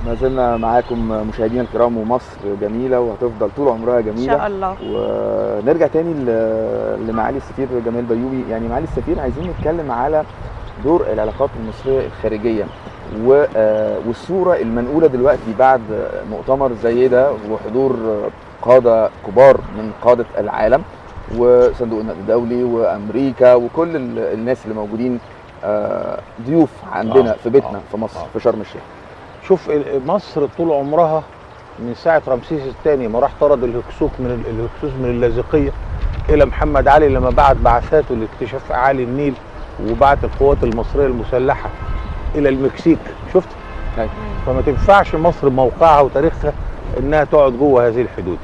ما زلنا معاكم مشاهدينا الكرام ومصر جميله وهتفضل طول عمرها ان جميله شاء الله ونرجع تاني ل- لمعالي السفير جمال بيومي يعني معالي السفير عايزين نتكلم على دور العلاقات المصريه الخارجيه و- آه، والصوره المنقوله دلوقتي بعد مؤتمر زي ده وحضور قاده كبار من قاده العالم وصندوق النقد الدولي وامريكا وكل ال- الناس اللي موجودين آه، ضيوف عندنا آه، في بيتنا آه، في مصر آه. في شرم الشيخ شوف ال- مصر طول عمرها من ساعه رمسيس الثاني ما راح طرد الهكسوك من ال- الهكسوس من اللاذقيه الى محمد علي لما بعت بعثاته لاكتشاف اعالي النيل وبعت القوات المصريه المسلحه الى المكسيك شفت أيوة. فما تنفعش مصر بموقعها وتاريخها انها تقعد جوه هذه الحدود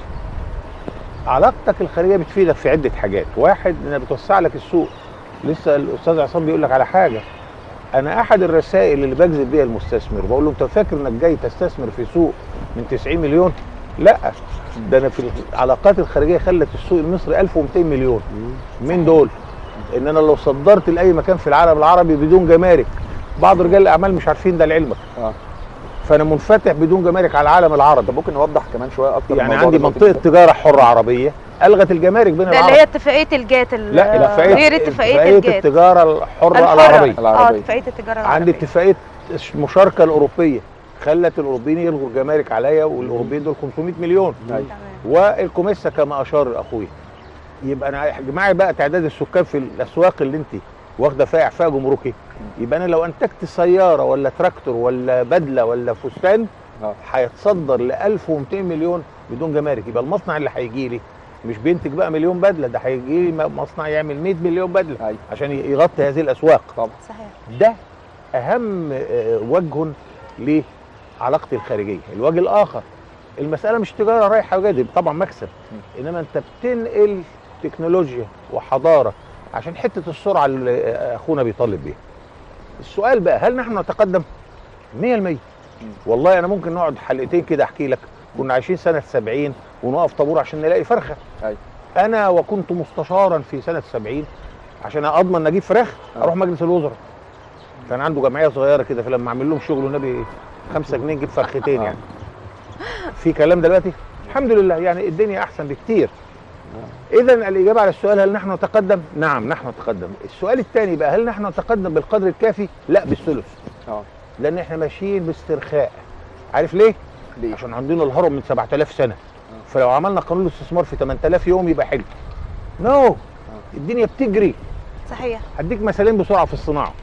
علاقتك الخارجيه بتفيدك في عده حاجات واحد انها بتوسع لك السوق لسه الاستاذ عصام بيقول لك على حاجه انا احد الرسائل اللي بجذب بيها المستثمر بقول له انت فاكر انك جاي تستثمر في سوق من 90 مليون لا ده انا في العلاقات الخارجيه خلت السوق المصري 1200 مليون مين دول ان انا لو صدرت لاي مكان في العالم العربي بدون جمارك بعض رجال الاعمال مش عارفين ده لعلمك اه فانا منفتح بدون جمارك على العالم العربي طب ممكن نوضح كمان شويه اكتر يعني الموضوع عندي ده منطقه تجاره حره عربيه الغت الجمارك بين ده اللي العرب هي اتفاقيه الجات ال- لا اتفاقيه غير اتفاقيه اتفاقيه الجات التجاره الحره الحرة. العربيه اه العربية. اتفاقيه التجاره عندي العربيه اتفاقيه المشاركه الاوروبيه خلت الاوروبيين يلغوا الجمارك عليا والاوروبيين دول 500 مليون أيوة. تمام والكوميسا كما اشار اخوي يبقى انا اجمعي بقى تعداد السكان في الاسواق اللي انت واخده فيها اعفاء جمركي يبقى انا لو انتجت سياره ولا تراكتور ولا بدله ولا فستان آه. هيتصدر ل 1200 مليون بدون جمارك يبقى المصنع اللي هيجي لي مش بينتج بقى مليون بدله ده هيجي لي مصنع يعمل 100 مليون بدله أيوة. عشان يغطي هذه الاسواق طبعا صحيح ده اهم آه، وجه لعلاقتي الخارجيه الوجه الاخر المساله مش تجاره رايحه وجايه طبعا مكسب انما انت بتنقل تكنولوجيا وحضاره عشان حته السرعه اللي آه، اخونا بيطالب بيها السؤال بقى هل نحن نتقدم 100% والله انا ممكن نقعد حلقتين كده احكي لك كنا عايشين سنه 70 ونقف طابور عشان نلاقي فرخه أيوة. انا وكنت مستشارا في سنه 70 عشان اضمن ان اجيب فراخ آه. اروح مجلس الوزراء كان عنده جمعيه صغيره كده فلما اعمل لهم شغل والنبي 5 جنيه نجيب فرختين آه. يعني في كلام دلوقتي الحمد لله يعني الدنيا احسن بكتير اذا الاجابه على السؤال هل نحن نتقدم نعم نحن نتقدم السؤال الثاني بقى هل نحن نتقدم بالقدر الكافي لا بالثلث اه لان احنا ماشيين باسترخاء عارف ليه ليه؟ عشان عندنا الهرم من 7000 سنه فلو عملنا قانون الاستثمار في 8000 يوم يبقى حلو نو الدنيا بتجري صحيح هديك مثالين بسرعه في الصناعه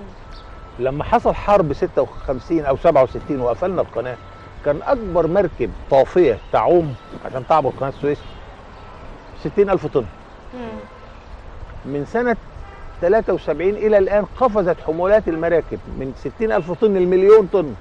لما حصل حرب 56 او 67 وقفلنا القناه كان اكبر مركب طافيه تعوم عشان تعبر قناه السويس 60000 طن مم. من سنه 73 الى الان قفزت حمولات المراكب من 60000 طن لمليون طن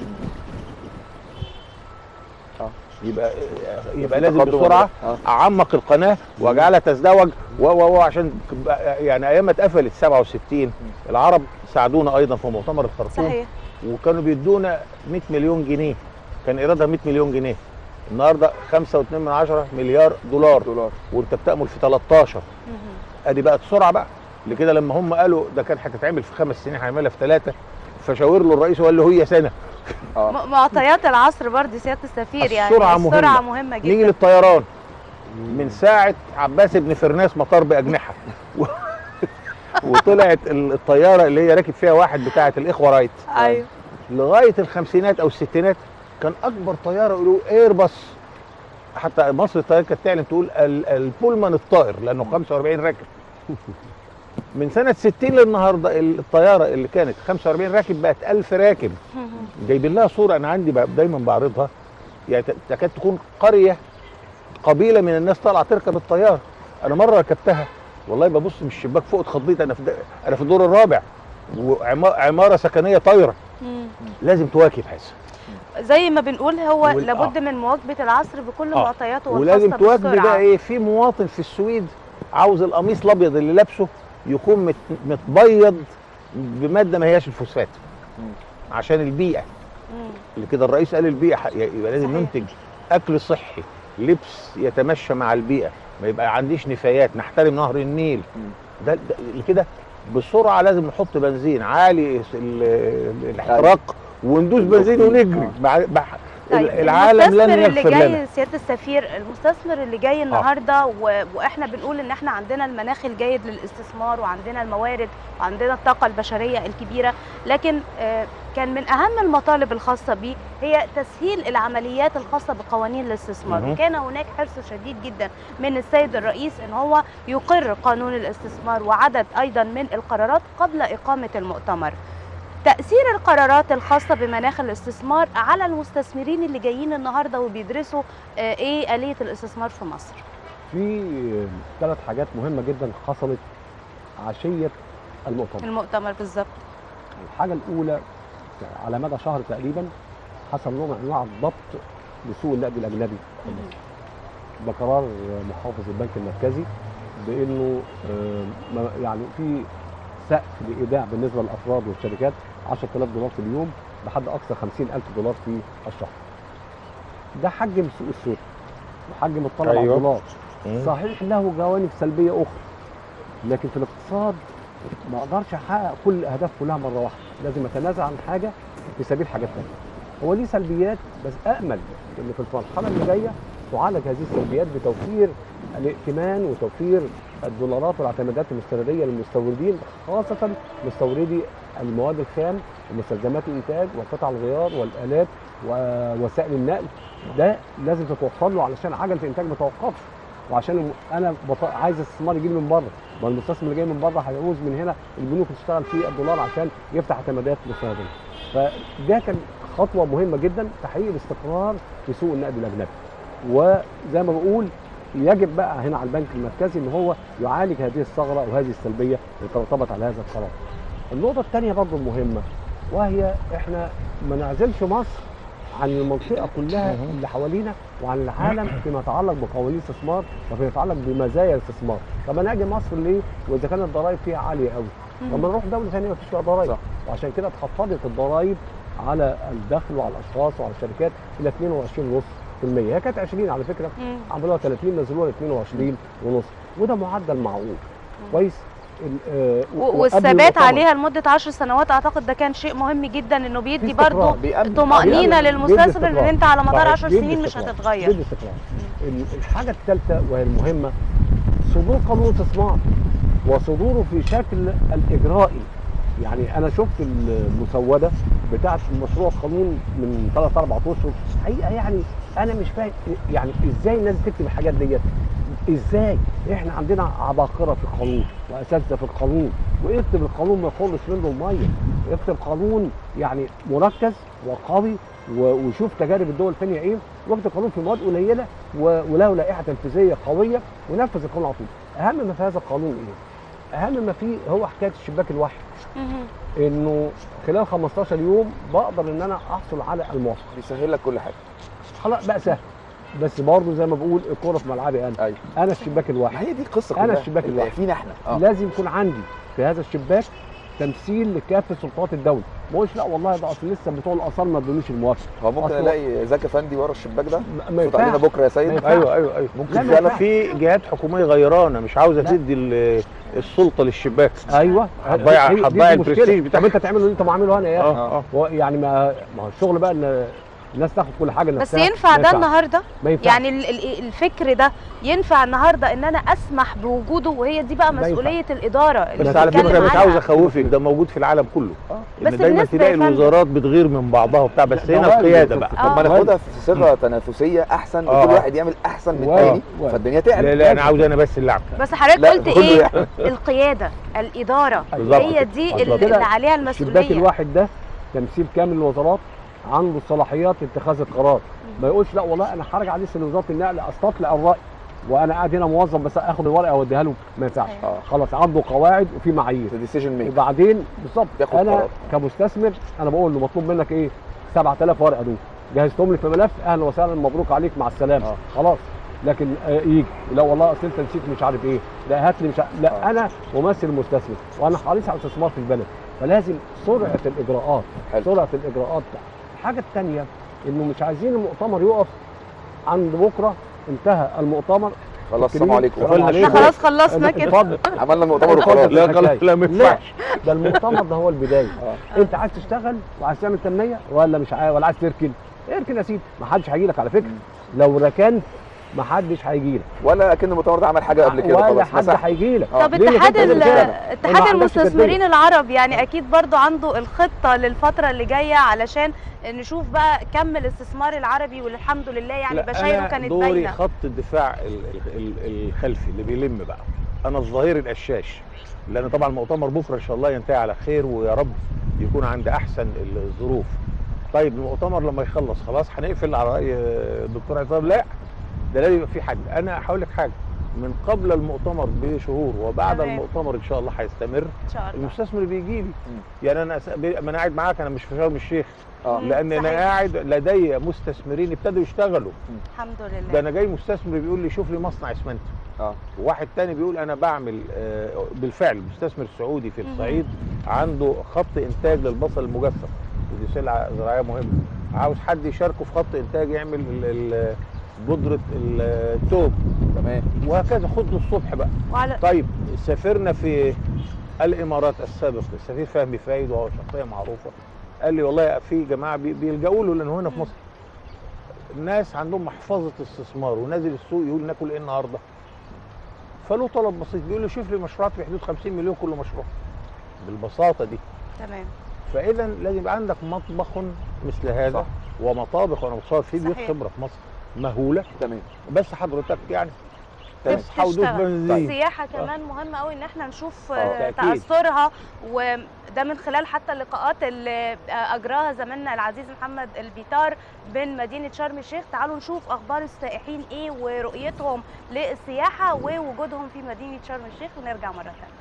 آه. يبقى يبقى في لازم تقدم بسرعه ولا- آه. اعمق القناه واجعلها تزدوج و و و عشان ك- يعني ايام ما اتقفلت 67 العرب ساعدونا ايضا في مؤتمر الخرطوم صحيح وكانوا بيدونا 100 مليون جنيه كان ايرادها 100 مليون جنيه النهارده 5.2 من عشرة مليار دولار دولار وانت بتامل في 13 مم. ادي بقت سرعه بقى لكده لما هم قالوا ده كان هتتعمل في خمس سنين هنعملها في ثلاثه فشاور له الرئيس وقال له هي سنه اه م- معطيات العصر برضه سياده السفير يعني السرعة مهمة. السرعه مهمه نيجي جدا للطيران من ساعه عباس بن فرناس مطار باجنحه و... وطلعت ال- الطياره اللي هي راكب فيها واحد بتاعه الاخوه رايت ايوه لغايه الخمسينات او الستينات كان اكبر طياره يقولوا ايرباص حتى مصر الطيران كانت تعلن تقول ال- البولمان الطائر لانه 45 راكب من سنه 60 للنهارده الطياره اللي كانت 45 راكب بقت 1000 راكب جايبين لها صوره انا عندي ب- دايما بعرضها يعني ت- تكاد تكون قريه قبيله من الناس طالعه تركب الطياره انا مره ركبتها والله ببص من الشباك فوق اتخضيت انا في د- انا في الدور الرابع وعماره سكنيه طايره مم. لازم تواكب هذا زي ما بنقول هو وال- لابد آه. من مواكبه العصر بكل آه. معطياته ولازم والخاصه تواكب بالسرعه بقى ايه في مواطن في السويد عاوز القميص الابيض اللي لابسه يكون مت- متبيض بماده ما هياش الفوسفات مم. عشان البيئه مم. اللي كده الرئيس قال البيئه ح- يبقى لازم صحيح. ننتج اكل صحي لبس يتمشى مع البيئه ما يبقى عنديش نفايات نحترم نهر النيل مم. ده, ده اللي كده بسرعه لازم نحط بنزين عالي ال- ال- الاحتراق وندوس بنزين ونجري مع- مع- طيب العالم لن المستثمر اللي يغفر جاي لنا سياده السفير المستثمر اللي جاي النهارده و... واحنا بنقول ان احنا عندنا المناخ الجيد للاستثمار وعندنا الموارد وعندنا الطاقه البشريه الكبيره لكن آه، كان من اهم المطالب الخاصه به هي تسهيل العمليات الخاصه بقوانين الاستثمار مهم. وكان هناك حرص شديد جدا من السيد الرئيس ان هو يقر قانون الاستثمار وعدد ايضا من القرارات قبل اقامه المؤتمر تأثير القرارات الخاصة بمناخ الاستثمار على المستثمرين اللي جايين النهاردة وبيدرسوا آه، ايه آلية الاستثمار في مصر في ثلاث حاجات مهمه جدا حصلت عشيه المؤتمر المؤتمر بالظبط الحاجه الاولى على مدى شهر تقريبا حصل نوع من انواع الضبط لسوق النقد الاجنبي في مصر بقرار محافظ البنك المركزي بانه آه، ما- يعني في سقف لايداع بالنسبه للافراد والشركات 10000 دولار في اليوم بحد اقصى 50000 دولار في الشهر ده حجم سوق السوق وحجم الطلب على أيوة. الدولار مم. صحيح له جوانب سلبيه اخرى لكن في الاقتصاد ما اقدرش احقق كل الاهداف كلها مره واحده لازم اتنازل عن حاجه في سبيل حاجات ثانيه هو ليه سلبيات بس امل ان في المرحله اللي جايه تعالج هذه السلبيات بتوفير الائتمان وتوفير الدولارات والاعتمادات المستنديه للمستوردين خاصه مستوردي المواد الخام ومستلزمات الانتاج وقطع الغيار والالات ووسائل النقل ده لازم تتوفر له علشان عجله الانتاج ما توقفش وعشان الم- انا بط... عايز الاستثمار يجي لي من بره ما المستثمر اللي جاي من بره هيعوز من هنا البنوك تشتغل في الدولار عشان يفتح اعتمادات مستنديه فده كان خطوه مهمه جدا تحقيق الاستقرار في سوق النقد الاجنبي وزي ما بقول يجب بقى هنا على البنك المركزي ان هو يعالج هذه الثغره وهذه السلبيه اللي ترتبط على هذا القرار. النقطه الثانيه برضه المهمه وهي احنا ما نعزلش مصر عن المنطقه كلها مهم. اللي حوالينا وعن العالم فيما يتعلق بقوانين الاستثمار وفيما يتعلق بمزايا الاستثمار. طب انا اجي مصر ليه واذا كانت الضرائب فيها عاليه قوي؟ طب ما نروح دوله ثانيه ما فيش فيها ضرائب صح. وعشان كده اتخفضت الضرائب على الدخل وعلى الاشخاص وعلى الشركات الى 22.5% هي كانت 20 على فكره مم. عملوها 30 نزلوها ل 22 ونص وده معدل معقول كويس ال- آه، و- وقبل والثبات المؤتمر عليها لمدة عشر سنوات أعتقد ده كان شيء مهم جدا إنه بيدي في استقرار. برضه بيأمن طمأنينة بيدي للمستثمر إن استقرار. أنت على مدار صحيح. عشر بيدي سنين مش استقرار. هتتغير بيدي استقرار ال- الحاجه الثالثه وهي المهمه صدور قانون استثمار وصدوره في شكل الاجرائي يعني انا شفت المسوده بتاعه مشروع القانون من ثلاث اربع اشهر حقيقه يعني انا مش فاهم يعني ازاي الناس تكتب الحاجات ديت ازاي احنا عندنا عباقره في القانون واساتذه في القانون واكتب القانون ما يخلص منه الميه اكتب قانون يعني مركز وقوي و- وشوف تجارب الدول الثانيه ايه واكتب قانون في مواد قليله و- وله لائحه تنفيذيه قويه ونفذ القانون على طول اهم ما في هذا القانون ايه اهم ما فيه هو حكايه الشباك الواحد مهم. انه خلال 15 يوم بقدر ان انا احصل على الموافقه بيسهل لك كل حاجه خلاص بقى سهل بس برضه زي ما بقول الكوره في ملعبي انا ايوه انا الشباك ما الواحد هي دي القصه أنا كلها الشباك اللي الواحد. فينا احنا اه لازم يكون عندي في هذا الشباك تمثيل لكافه سلطات الدوله ما اقولش لا والله ده اصل لسه بتوع الاثار ما ادونيش الموافقه هو ممكن أصل- الاقي زكي فندي ورا الشباك ده ما- ما صوت علينا ينفعش بكره يا سيد ما ينفعش. ايوه ايوه ايوه ممكن لا، ما فعلا ينفعش. في جهات حكوميه غيرانه مش عاوزه لا. تدي ال- السلطه للشباك ايوه هتضيع- هي- دي هتضيع المشكلة. البرستيج طب بتاعها. انت تعمله اللي انت معامله انا يا اخي اه اه هو يعني ما ما هو الشغل بقى ان الناس تاخد كل حاجه بس لنفسها ينفع ما ده النهارده ما ينفعش يعني ال- ال- الفكر ده ينفع النهارده ان انا اسمح بوجوده وهي دي بقى ما ينفع. مسؤوليه الاداره اللي بس على بتتكلم فكره مش عنها. عاوز اخوفك ده موجود في العالم كله اه ان بس دايما بالنسبة تلاقي يا فندم- الوزارات بتغير من بعضها وبتاع بس ده هنا وارد القياده يا بقى دكتور. طب ما آه. ناخدها في صيغه تنافسيه احسن آه. وكل واحد يعمل احسن من واحد. الثاني واحد. فالدنيا تعلى لا لا انا عاوز انا بس اللعب بس حضرتك لا، قلت كله ايه يعمل. القياده الاداره بالظبط هي كده. دي بالظبط. اللي كده اللي عليها الشباك المسؤوليه الواحد ده تمثيل كامل للوزارات عنده صلاحيات اتخاذ القرار ما يقولش لا والله انا هرجع لسه لوزاره النقل استطلع الراي وانا قاعد هنا موظف بس اخد الورقه اوديها له ما ينفعش أيوة. اه خلاص عنده قواعد وفي معايير ديسيجن ميك وبعدين بالظبط ياخد انا قرار. كمستثمر انا بقول له مطلوب منك ايه 7000 ورقه دول جهزتهم لي في ملف اهلا وسهلا مبروك عليك مع السلامه آه. خلاص لكن آه يجي لا والله اصل انت نسيت مش عارف ايه لا هات لي مش عارف. لا آه. انا ممثل المستثمر وانا حريص على الاستثمار في البلد فلازم سرعه الاجراءات حلو. سرعه الاجراءات الحاجه الثانيه انه مش عايزين المؤتمر يقف عند بكره انتهى المؤتمر خلاص السلام عليكم قفلنا احنا ليه؟ خلاص خلصنا كده اتفضل عملنا المؤتمر وخلاص اتفضل. لا خلاص لا ما ينفعش ده المؤتمر ده هو البدايه انت عايز تشتغل وعايز تعمل تنميه ولا مش عايز ولا عايز تركن اركن يا سيدي ما حدش هيجي لك على فكره لو ركنت ما حدش هيجي لك ولا اكن المؤتمر ده عمل حاجه قبل كده ولا خلاص حد مسح. هيجي لك آه. طب ليه؟ اتحاد لأن ال- أنت ما اتحاد عندكش المستثمرين جدية. العرب يعني اكيد برضو عنده الخطه للفتره اللي جايه علشان نشوف بقى كم الاستثمار العربي والحمد لله يعني لا، بشايره أنا كانت دوري باينه خط الدفاع ال- ال- ال- الخلفي اللي بيلم بقى انا الظهير القشاش لان طبعا المؤتمر بكره ان شاء الله ينتهي على خير ويا رب يكون عند احسن الظروف طيب المؤتمر لما يخلص خلاص هنقفل على راي الدكتور عصام لا ده لازم يبقى في حد انا هقول لك حاجه من قبل المؤتمر بشهور وبعد تمام. المؤتمر ان شاء الله هيستمر ان شاء الله المستثمر بيجي لي يعني انا أس- ما انا قاعد معاك انا مش في شرم الشيخ اه مم. لان انا صحيح. قاعد لدي مستثمرين ابتدوا يشتغلوا الحمد ده لله انا جاي مستثمر بيقول لي شوف لي مصنع اسمنت اه وواحد تاني بيقول انا بعمل آه، بالفعل مستثمر سعودي في مهم. الصعيد عنده خط انتاج للبصل المجفف ودي سلعه زراعيه مهمه عاوز حد يشاركه في خط انتاج يعمل ال- ال- بودره ال- التوب تمام وهكذا خد له الصبح بقى وعلى طيب سافرنا في الامارات السابق السفير فهمي فايد وهو شخصيه معروفه قال لي والله في جماعه بي- بيلجأوا له لانه هنا في مم. مصر الناس عندهم محفظه استثمار ونازل السوق يقول ناكل ايه النهارده فله طلب بسيط بيقول له شوف لي مشروعات في حدود 50 مليون كل مشروع بالبساطه دي تمام فاذا لازم يبقى عندك مطبخ مثل هذا صح. ومطابخ وانا متصور في بيوت صحيح. خبره في مصر مهوله تمام بس حضرتك يعني تمام. تصحى ودوس تشتغل. بنزين السياحة كمان مهمة قوي ان احنا نشوف آه، آه، تأكيد. تأثرها وده من خلال حتى اللقاءات اللي آه، اجراها زميلنا العزيز محمد البيطار بين مدينة شرم الشيخ تعالوا نشوف اخبار السائحين ايه ورؤيتهم للسياحة ووجودهم في مدينة شرم الشيخ ونرجع مرة ثانية